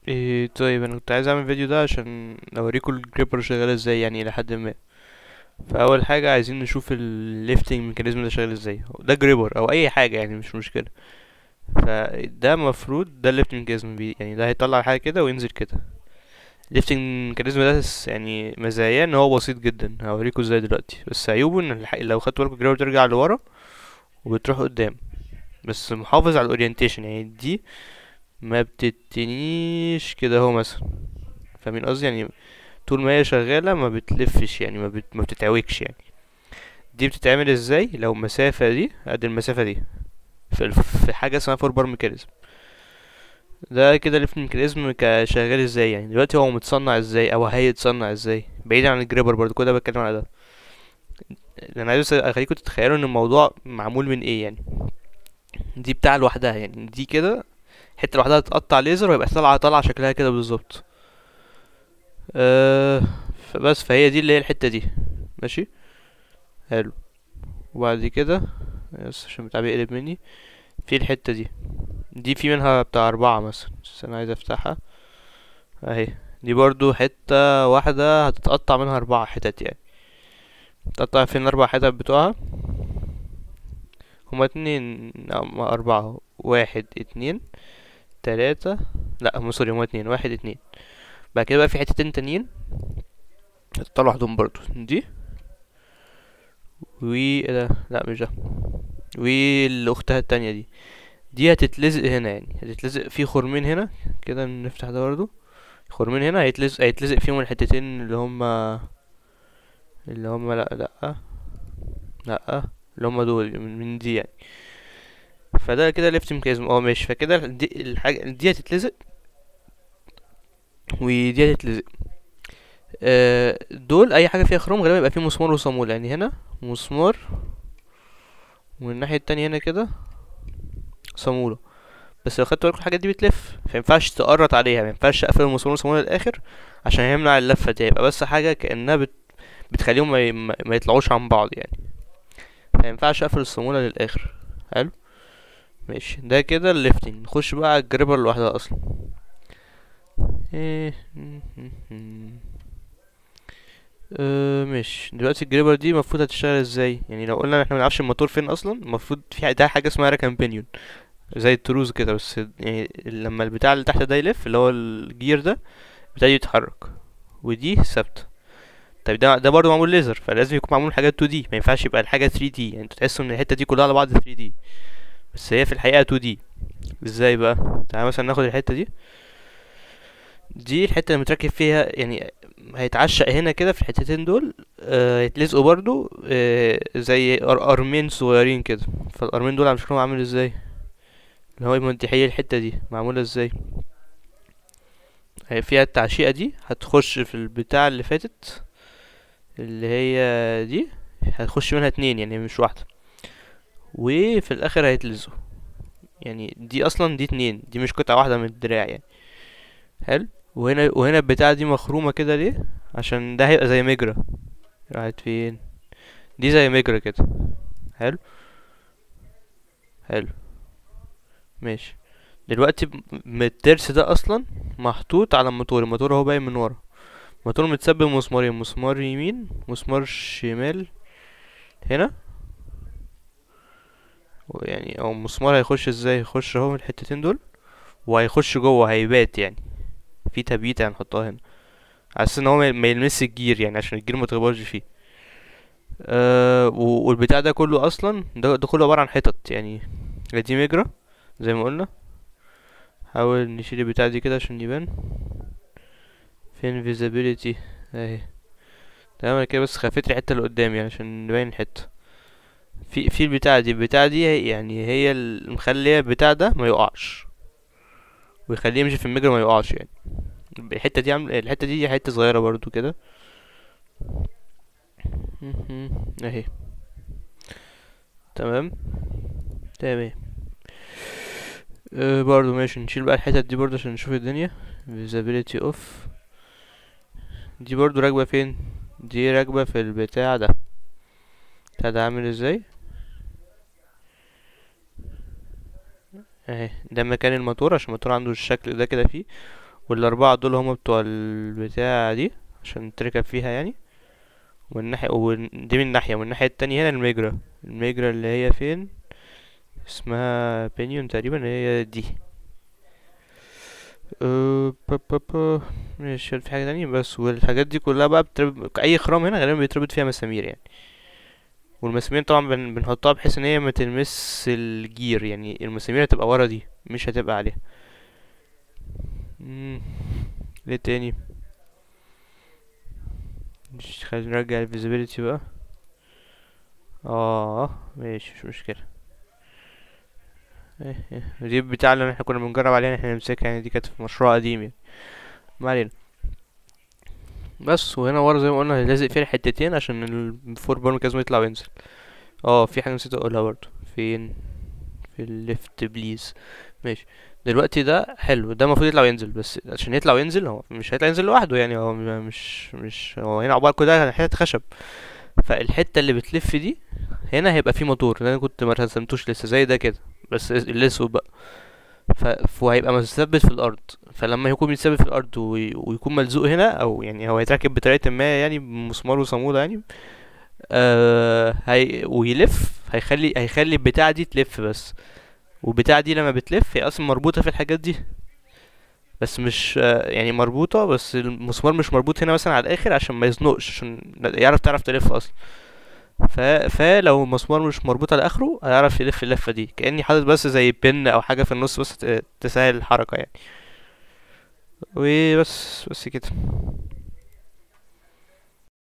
إيه طيب انا كنت عايز اعمل فيديو ده عشان اوريكم الجريبر شغال ازاي يعني الى حد ما فاول حاجه عايزين نشوف الليفتنج ميكانيزم ده شغال ازاي ده جريبر او اي حاجه يعني مش مشكله فده مفروض ده الليفتنج ميكانيزم بي يعني ده هيطلع حاجه كده وينزل كده الليفتنج ميكانيزم ده س- يعني مزاياه ان هو بسيط جدا هوريكم ازاي دلوقتي بس عيوبه ان الح- لو خدتوا بالكم الجريبر ترجع لورا وبتروح قدام بس محافظ على الاورينتيشن يعني دي ما بتتنيش كده اهو مثلا فاهمين قصدي يعني طول ما هي شغالة ما بتلفش يعني ما, بت... ما بتتعوجش يعني دي بتتعمل ازاي لو المسافة دي قد المسافة دي في, الف... في حاجة اسمها فور بار ميكانيزم ده كده ليفت ميكانيزم كشغال ازاي يعني دلوقتي هو متصنع ازاي او هيتصنع ازاي بعيد عن الجريبر برضو كده بتكلم على ده انا عايز بس اخليكم تتخيلوا ان الموضوع معمول من ايه يعني دي بتاع لوحدها يعني دي كده حته لوحدها تتقطع ليزر ويبقى طالعه طالعه شكلها كده بالظبط أه فبس فهي دي اللي هي الحته دي ماشي حلو وبعد كده بس عشان بتاع بيقلب مني في الحته دي دي في منها بتاع أربعة مثلا بس أنا عايز أفتحها أهي دي برضو حتة واحدة هتتقطع منها أربعة حتت يعني تقطع فين الأربع حتت بتوعها هما اتنين لا، أربعة واحد اتنين تلاتة لا هم سوري هما اتنين واحد اتنين بعد كده بقى في حتتين تانيين هتطلعوا لوحدهم برضو دي و إيه ده لا مش ده واللي اختها التانية دي دي هتتلزق هنا يعني هتتلزق في خرمين هنا كده نفتح ده برضو خرمين هنا هيتلزق هيتلزق فيهم الحتتين اللي هما اللي هما لا لا لا اللي هما دول من من دي يعني فده كده ليفت ميكانيزم اه ماشي فكده دي الحاجة دي هتتلزق ودي هتتلزق آه، دول اي حاجه فيها خروم غالبا يبقى فيه مسمار وصامولة يعني هنا مسمار والناحيه التانية هنا كده صامولة بس لو خدت بالك الحاجات دي بتلف فينفعش تقرط عليها مينفعش اقفل المسمار والصامولة للاخر عشان يمنع اللفه دي يبقى بس حاجه كانها بت... بتخليهم ما, ي... ما ما يطلعوش عن بعض يعني فينفعش اقفل الصامولة للاخر حلو ماشي ده كده الليفتنج نخش بقى على الجريبر لوحدها اصلا ايه أه ماشي دلوقتي الجريبر دي المفروض هتشتغل ازاي يعني لو قلنا ان احنا منعرفش الموتور فين اصلا المفروض في ده حاجه اسمها راكامبينيون زي التروس كده بس يعني لما البتاع اللي تحت ده يلف اللي هو الجير ده البتاع دي يتحرك ودي ثابته طيب ده ده برضه معمول ليزر فلازم يكون معمول حاجات 2 دي ما ينفعش يبقى الحاجه 3 دي يعني انتوا تحسوا ان الحته دي كلها على بعض 3 دي بس هي في الحقيقه 2 دي ازاي بقى تعالى مثلا ناخد الحته دي دي الحته اللي متركب فيها يعني هيتعشق هنا كده في الحتتين دول آه يتلزقوا برضو آه زي أر- ارمين صغيرين كده فالارمين دول عم شكلهم عامل ازاي اللي هو يمد هي الحته دي معموله ازاي هي فيها التعشيقه دي هتخش في البتاع اللي فاتت اللي هي دي هتخش منها اتنين يعني مش واحده وفي الاخر هيتلزقوا يعني دي اصلا دي اتنين دي مش قطعه واحده من الدراع يعني حلو وهنا وهنا البتاعة دي مخرومة كده ليه عشان ده هيبقى زي مجرى راحت فين دي زي مجرى كده حلو حلو ماشي دلوقتي ب- م- الترس ده اصلا محطوط على الموتور الموتور اهو باين من ورا الموتور متثبت بمسمارين مسمار يمين مسمار شمال هنا يعني او مسمار هيخش ازاي يخش اهو من الحتتين دول وهيخش جوه هيبات يعني في تبييتة هنحطها هنا على اساس ان هو ما ما يلمس الجير يعني عشان الجير ما تخبطش فيه أه و- والبتاع ده كله اصلا ده, ده كله عبارة عن حتت يعني دي مجرى زي ما قلنا حاول نشيل البتاع دي كده عشان يبان فين visibility اهي تمام أنا كده بس خفيت الحتة اللي قدامي عشان نبين الحتة في في البتاع دي البتاع دي هي- يعني هي اللي مخليه البتاع ده ما يقعش ويخليه يمشي في المجرى ما يقعش يعني الحته دي عامل الحته دي حته صغيره برضو كده مهم. اهي تمام تمام أه برضو ماشي نشيل بقى الحتت دي برضو عشان نشوف الدنيا visibility off دي برضو راكبه فين دي راكبه في البتاع ده بتاع ده عامل ازاي اهي ده مكان الموتور عشان الموتور عنده الشكل ده كده فيه والاربعة دول هما بتوع البتاع دي عشان تركب فيها يعني ومن ناحية ودي من ناحية ومن الناحية التانية هنا الميجرا الميجرا اللي هي فين اسمها بينيون تقريبا هي دي أه با با با. مش في حاجة تانية بس والحاجات دي كلها بقى بتربط اي خرام هنا غالبا بيتربط فيها مسامير يعني والمسامير طبعا بن... بنحطها بحيث ان هي ما تلمس الجير يعني المسامير هتبقى ورا دي مش هتبقى عليها مم. ايه تاني مش خلينا نرجع الفيزيبيليتي بقى اه ماشي مش مشكلة ايه ايه دي بتاع اللي احنا كنا بنجرب عليها ان احنا نمسكها يعني دي كانت في مشروع قديم يعني ما علينا بس وهنا ورا زي ما قلنا لازق فيها الحتتين عشان الفور بار لازم يطلع وينزل اه في حاجة نسيت اقولها برضه فين في الليفت بليز ماشي دلوقتي ده حلو ده المفروض يطلع وينزل بس عشان يطلع وينزل هو مش هيطلع ينزل لوحده يعني هو م- مش مش هو هنا عقبال كده حتة خشب فالحتة اللي بتلف دي هنا هيبقى في موتور ده انا كنت ما رسمتوش لسه زي ده كده بس الاسود بقى ف... فهيبقى مثبت في الارض فلما يكون متثبت في الارض وي... ويكون ملزوق هنا او يعني هو هيتركب بطريقه ما يعني بمسمار وصامولة يعني آه هي... ويلف هيخلي هيخلي البتاعه دي تلف بس والبتاعه دي لما بتلف هي اصلا مربوطه في الحاجات دي بس مش آه يعني مربوطه بس المسمار مش مربوط هنا مثلا على الاخر عشان ما يزنقش عشان يعرف تعرف تلف اصلا ف... فلو المسمار مش مربوط على اخره هيعرف يلف اللفه دي كاني حاطط بس زي بن او حاجه في النص بس ت- تسهل الحركه يعني وبس بس كده